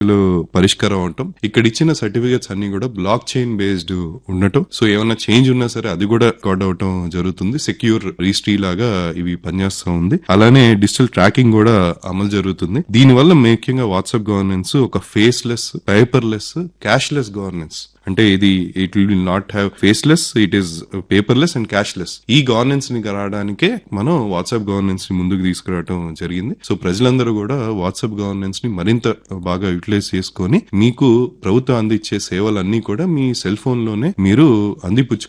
లో పరిష్కారం అవటం ఇక్కడ ఇచ్చిన సర్టిఫికేట్స్ అన్ని కూడా బ్లాక్ చైన్ బేస్డ్ ఉండటం సో ఏమైనా చేంజ్ ఉన్నా సరే అది కూడా రికార్డ్ అవటం జరుగుతుంది సెక్యూర్ రిజిస్ట్రీ లాగా ఇవి పనిచేస్తూ ఉంది అలానే డిజిటల్ ట్రాకింగ్ కూడా అమలు జరుగుతుంది దీని వల్ల ముఖ్యంగా వాట్సాప్ గవర్నెన్స్ ఒక ఫేస్లెస్ పేపర్లెస్ క్యాష్లెస్ గవర్నెన్స్ అంటే ఇది it will not have faceless it is paperless and cashless E governance ని రావడానికే మనం వాట్సాప్ గవర్నెన్స్ ని ముందుకు తీసుకురావడం జరిగింది సో ప్రజలందరూ కూడా వాట్సాప్ గవర్నెన్స్ ని మరింత బాగా యూటిలైజ్ చేసుకొని మీకు ప్రభుత్వం అందించే సేవలన్నీ కూడా మీ సెల్ ఫోన్ లోనే మీరు అందిపుచ్చు